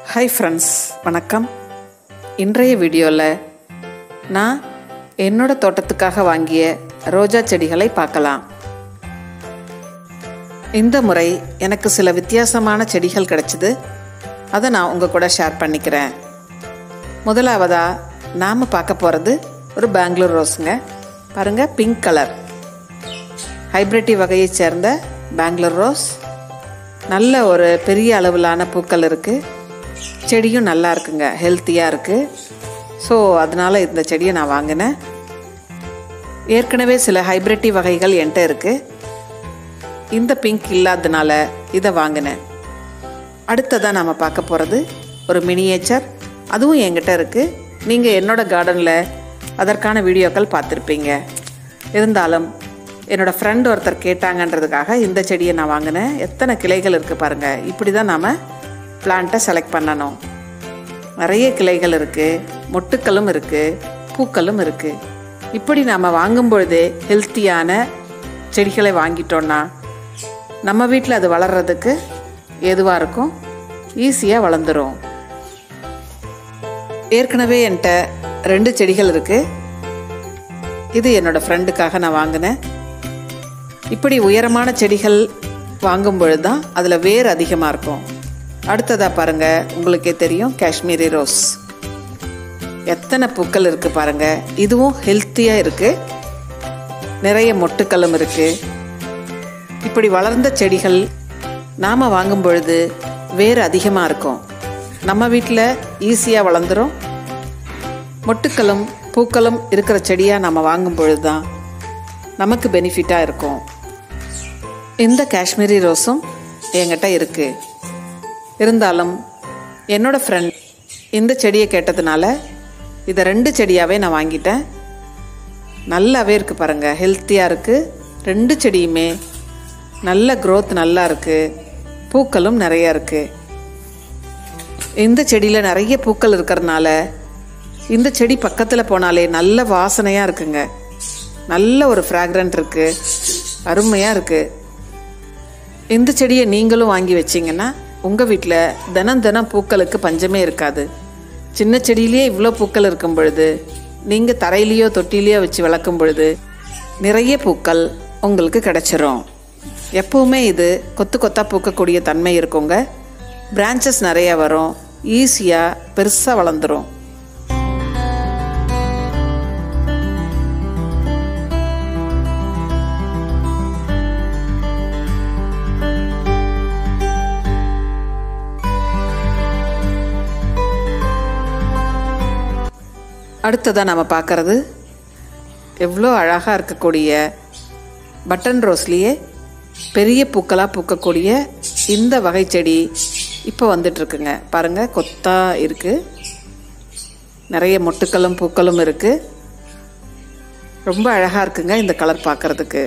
hi friends வணக்கம் இன்றைய வீடியோவில் நான் என்னோட தோட்டத்துக்காக வாங்கிய ரோஜா செடிகளை பார்க்கலாம் இந்த முறை எனக்கு சில வித்தியாசமான செடிகள் கிடைச்சிது அதை நான் உங்கள் கூட ஷேர் பண்ணிக்கிறேன் முதலாவதாக நாம் பார்க்க போகிறது ஒரு பெங்களூர் ரோஸுங்க பாருங்கள் பிங்க் கலர் ஹைப்ரிட்டி வகையைச் சேர்ந்த பெங்களூர் ரோஸ் நல்ல ஒரு பெரிய அளவிலான பூக்கள் இருக்குது செடியும் நல்லா இருக்குங்க ஹெல்த்தியாக இருக்குது ஸோ அதனால் இந்த செடியை நான் வாங்கினேன் ஏற்கனவே சில ஹைப்ரிட்டி வகைகள் என்கிட்ட இருக்குது இந்த பிங்க் இல்லாததுனால இதை வாங்கினேன் அடுத்ததாக நம்ம பார்க்க போகிறது ஒரு மினியேச்சர் அதுவும் என்கிட்ட இருக்குது நீங்கள் என்னோட கார்டனில் அதற்கான வீடியோக்கள் பார்த்துருப்பீங்க இருந்தாலும் என்னோடய ஃப்ரெண்ட் ஒருத்தர் கேட்டாங்கன்றதுக்காக இந்த செடியை நான் வாங்கினேன் எத்தனை கிளைகள் இருக்குது பாருங்கள் இப்படி தான் நாம் பிளான்ட்டை செலக்ட் பண்ணணும் நிறைய கிளைகள் இருக்குது மொட்டுக்களும் இருக்குது பூக்களும் இருக்குது இப்படி நாம் வாங்கும் பொழுதே ஹெல்த்தியான செடிகளை வாங்கிட்டோன்னா நம்ம வீட்டில் அது வளர்கிறதுக்கு ஏதுவாக இருக்கும் ஈஸியாக வளர்ந்துடும் ஏற்கனவே என்கிட்ட ரெண்டு செடிகள் இருக்குது இது என்னோடய ஃப்ரெண்டுக்காக நான் வாங்கினேன் இப்படி உயரமான செடிகள் வாங்கும் பொழுது தான் அதில் வேர் அதிகமாக இருக்கும் அடுத்ததாக பாருங்கள் உங்களுக்கே தெரியும் காஷ்மீரி ரோஸ் எத்தனை பூக்கள் இருக்குது பாருங்கள் இதுவும் ஹெல்த்தியாக இருக்குது நிறைய மொட்டுக்களும் இருக்குது இப்படி வளர்ந்த செடிகள் நாம் வாங்கும் பொழுது வேர் அதிகமாக இருக்கும் நம்ம வீட்டில் ஈஸியாக வளர்ந்துடும் மொட்டுக்களும் பூக்களும் இருக்கிற செடியாக நம்ம வாங்கும் பொழுது தான் நமக்கு பெனிஃபிட்டாக இருக்கும் இந்த காஷ்மீரி ரோஸும் என்கிட்ட இருக்குது இருந்தாலும் என்னோடய ஃப்ரெண்ட் இந்த செடியை கேட்டதுனால இதை ரெண்டு செடியாகவே நான் வாங்கிட்டேன் நல்லாவே இருக்குது பாருங்கள் ஹெல்த்தியாக இருக்குது ரெண்டு செடியுமே நல்ல க்ரோத் நல்லா இருக்குது பூக்களும் நிறையா இருக்குது இந்த செடியில் நிறைய பூக்கள் இருக்கிறதுனால இந்த செடி பக்கத்தில் போனாலே நல்ல வாசனையாக இருக்குங்க நல்ல ஒரு ஃப்ராக்ரண்ட் இருக்குது அருமையாக இருக்குது இந்த செடியை நீங்களும் வாங்கி வச்சிங்கன்னா உங்கள் வீட்டில் தினம் தினம் பூக்களுக்கு பஞ்சமே இருக்காது சின்ன செடியிலேயே இவ்வளோ பூக்கள் இருக்கும் பொழுது நீங்கள் தரையிலையோ தொட்டிலையோ வச்சு வளர்க்கும் பொழுது நிறைய பூக்கள் உங்களுக்கு கிடச்சிரும் எப்பவுமே இது கொத்து கொத்தாக பூக்கக்கூடிய தன்மை இருக்குங்க பிரான்ச்சஸ் நிறைய வரும் ஈஸியாக பெருசாக வளர்ந்துடும் அடுத்ததாக நம்ம பார்க்குறது எவ்வளோ அழகாக இருக்கக்கூடிய பட்டன் ரோஸ்லேயே பெரிய பூக்களாக பூக்கக்கூடிய இந்த வகை செடி இப்போ வந்துட்டுருக்குங்க பாருங்கள் கொத்தாக இருக்குது நிறைய மொட்டுக்களும் பூக்களும் இருக்குது ரொம்ப அழகாக இருக்குங்க இந்த கலர் பார்க்குறதுக்கு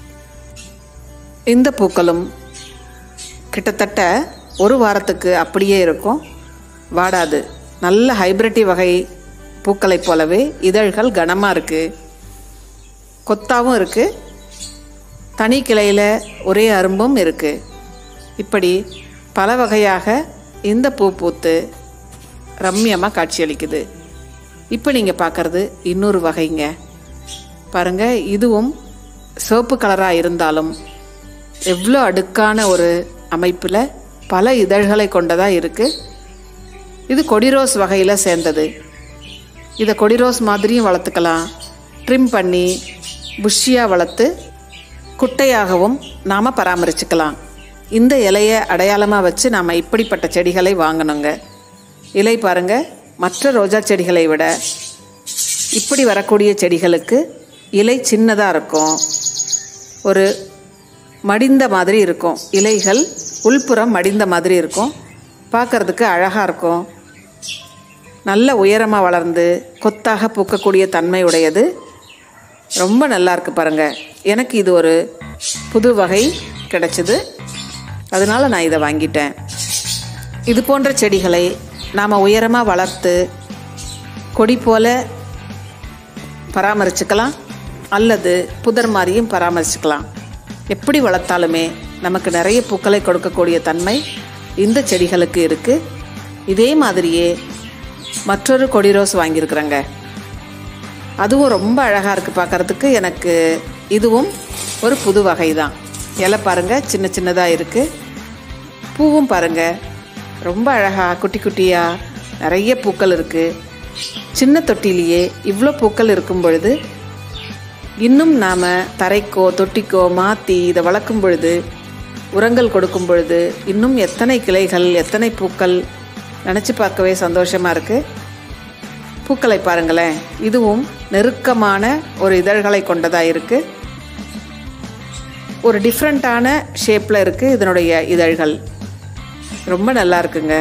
இந்த பூக்களும் கிட்டத்தட்ட ஒரு வாரத்துக்கு அப்படியே இருக்கும் வாடாது நல்ல ஹைப்ரிட்டி வகை பூக்களைப் போலவே இதழ்கள் கனமாக இருக்குது கொத்தாவும் இருக்குது தனி கிளையில் ஒரே அரும்பும் இருக்குது இப்படி பல வகையாக இந்த பூ பூத்து ரம்யமாக காட்சியளிக்குது இப்போ நீங்கள் பார்க்குறது இன்னொரு வகைங்க பாருங்கள் இதுவும் சிவப்பு கலராக இருந்தாலும் எவ்வளோ அடுக்கான ஒரு அமைப்பில் பல இதழ்களை கொண்டதாக இருக்குது இது கொடிரோஸ் வகையில் சேர்ந்தது இதை கொடிரோஸ் மாதிரியும் வளர்த்துக்கலாம் ட்ரிம் பண்ணி புஷ்ஷியாக வளர்த்து குட்டையாகவும் நாம் பராமரிச்சுக்கலாம் இந்த இலையை அடையாளமாக வச்சு நாம் இப்படிப்பட்ட செடிகளை வாங்கணுங்க இலை பாருங்கள் மற்ற ரோஜா செடிகளை விட இப்படி வரக்கூடிய செடிகளுக்கு இலை சின்னதாக இருக்கும் ஒரு மடிந்த மாதிரி இருக்கும் இலைகள் உள்புறம் மடிந்த மாதிரி இருக்கும் பார்க்குறதுக்கு அழகாக இருக்கும் நல்ல உயரமாக வளர்ந்து கொத்தாக பூக்கக்கூடிய தன்மை உடையது ரொம்ப நல்லா இருக்கு பாருங்கள் எனக்கு இது ஒரு புது வகை கிடச்சிது அதனால் நான் இதை வாங்கிட்டேன் இது போன்ற செடிகளை நாம் உயரமாக வளர்த்து கொடி போல பராமரிச்சுக்கலாம் அல்லது புதர் மாதிரியும் பராமரிச்சுக்கலாம் எப்படி வளர்த்தாலுமே நமக்கு நிறைய பூக்களை கொடுக்கக்கூடிய தன்மை இந்த செடிகளுக்கு இருக்குது இதே மாதிரியே மற்றொரு கொடி ரோஸ் வாங்கியிருக்கிறேங்க அதுவும் ரொம்ப அழகாக இருக்குது பார்க்குறதுக்கு எனக்கு இதுவும் ஒரு புது வகை தான் இலை பாருங்கள் சின்ன சின்னதாக இருக்குது பூவும் பாருங்கள் ரொம்ப அழகாக குட்டி குட்டியாக நிறைய பூக்கள் இருக்குது சின்ன தொட்டிலேயே இவ்வளோ பூக்கள் இருக்கும் பொழுது இன்னும் நாம் தரைக்கோ தொட்டிக்கோ மாற்றி இதை வளர்க்கும் பொழுது உரங்கள் கொடுக்கும் பொழுது இன்னும் எத்தனை கிளைகள் எத்தனை பூக்கள் நினச்சி பார்க்கவே சந்தோஷமாக இருக்குது பூக்களை பாருங்களேன் இதுவும் நெருக்கமான ஒரு இதழ்களை கொண்டதாக இருக்குது ஒரு டிஃப்ரெண்ட்டான ஷேப்பில் இருக்குது இதனுடைய இதழ்கள் ரொம்ப நல்லா இருக்குங்க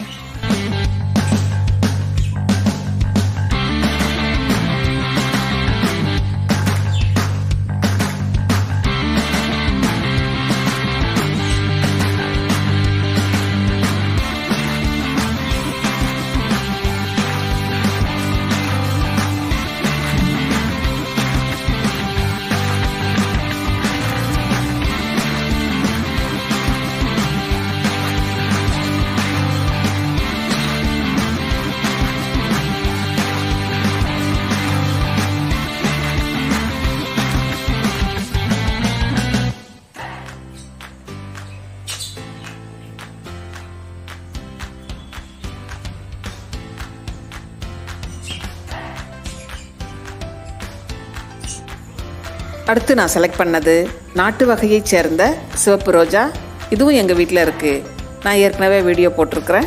அடுத்து நான் செலக்ட் பண்ணது நாட்டு வகையைச் சேர்ந்த சிவப்பு ரோஜா இதுவும் எங்கள் வீட்டில் இருக்குது நான் ஏற்கனவே வீடியோ போட்டிருக்கிறேன்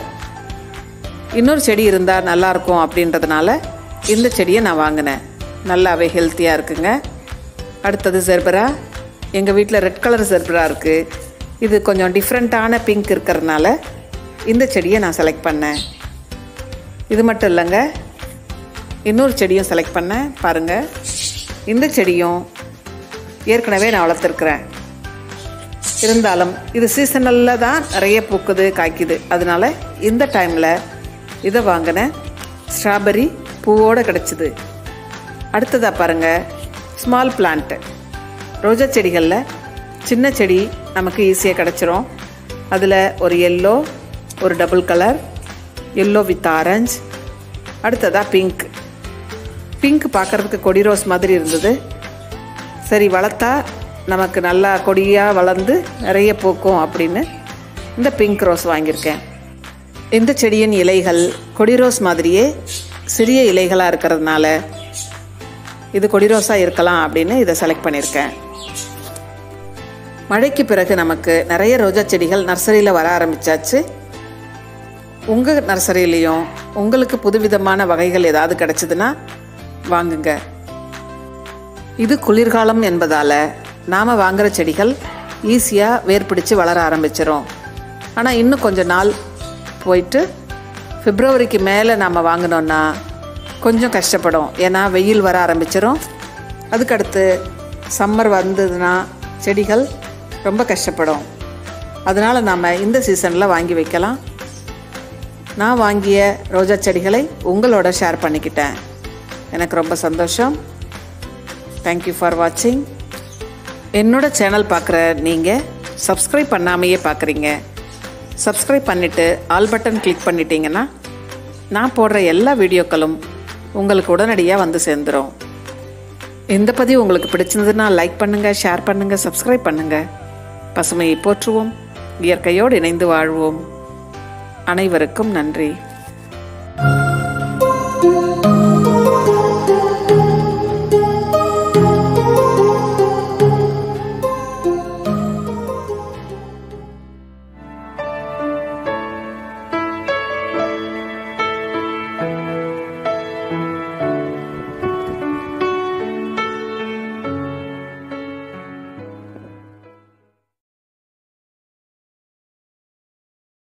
இன்னொரு செடி இருந்தால் நல்லாயிருக்கும் அப்படின்றதுனால இந்த செடியை நான் வாங்கினேன் நல்லாவே ஹெல்த்தியாக இருக்குங்க அடுத்தது ஜெர்பரா எங்கள் வீட்டில் ரெட் கலர் ஜெர்பரா இருக்குது இது கொஞ்சம் டிஃப்ரெண்ட்டான பிங்க் இருக்கிறதுனால இந்த செடியை நான் செலக்ட் பண்ணேன் இது மட்டும் இல்லைங்க இன்னொரு செடியும் செலக்ட் பண்ணேன் பாருங்கள் இந்த செடியும் ஏற்கனவே நான் வளர்த்துருக்குறேன் இருந்தாலும் இது சீசனலில் தான் நிறைய பூக்குது காய்க்குது அதனால இந்த டைமில் இதை வாங்கினேன் ஸ்ட்ராபெரி பூவோடு கிடச்சிது அடுத்ததாக பாருங்கள் ஸ்மால் பிளான்ட்டு ரோஜா செடிகளில் சின்ன செடி நமக்கு ஈஸியாக கிடச்சிரும் அதில் ஒரு எல்லோ ஒரு double colour yellow with orange அடுத்ததாக பிங்க் பிங்க் பார்க்குறதுக்கு கொடி ரோஸ் மாதிரி இருந்தது சரி வளர்த்தா நமக்கு நல்லா கொடியாக வளர்ந்து நிறைய பூக்கும் அப்படின்னு இந்த பிங்க் ரோஸ் வாங்கியிருக்கேன் இந்த செடியின் இலைகள் கொடி ரோஸ் மாதிரியே சிறிய இலைகளாக இருக்கிறதுனால இது கொடி ரோஸாக இருக்கலாம் அப்படின்னு இதை செலக்ட் பண்ணியிருக்கேன் மழைக்கு பிறகு நமக்கு நிறைய ரோஜா செடிகள் நர்சரியில் வர ஆரம்பிச்சாச்சு உங்கள் நர்சரியிலையும் உங்களுக்கு புதுவிதமான வகைகள் ஏதாவது கிடச்சிதுன்னா வாங்குங்க இது குளிர்காலம் என்பதால் நாம் வாங்குகிற செடிகள் ஈஸியாக வேர் பிடிச்சு வளர ஆரம்பிச்சிரும் ஆனால் இன்னும் கொஞ்ச நாள் போயிட்டு பிப்ரவரிக்கு மேலே நாம் வாங்கினோன்னா கொஞ்சம் கஷ்டப்படும் ஏன்னா வெயில் வர ஆரம்பிச்சிரும் அதுக்கடுத்து சம்மர் வந்ததுன்னா செடிகள் ரொம்ப கஷ்டப்படும் அதனால் நாம் இந்த சீசனில் வாங்கி வைக்கலாம் நான் வாங்கிய ரோஜா செடிகளை உங்களோட ஷேர் பண்ணிக்கிட்டேன் எனக்கு ரொம்ப சந்தோஷம் தேங்க்யூ ஃபார் வாட்சிங் என்னோட சேனல் பார்க்குற நீங்கள் சப்ஸ்கிரைப் பண்ணாமையே பார்க்குறீங்க சப்ஸ்கிரைப் பண்ணிவிட்டு ஆல் பட்டன் கிளிக் பண்ணிட்டீங்கன்னா நான் போடுற எல்லா வீடியோக்களும் உங்களுக்கு உடனடியாக வந்து சேர்ந்துடும் இந்த பதிவு உங்களுக்கு பிடிச்சிருந்ததுன்னா லைக் பண்ணுங்கள் ஷேர் பண்ணுங்கள் சப்ஸ்கிரைப் பண்ணுங்கள் பசுமையை போற்றுவோம் இயற்கையோடு இணைந்து வாழ்வோம் அனைவருக்கும் நன்றி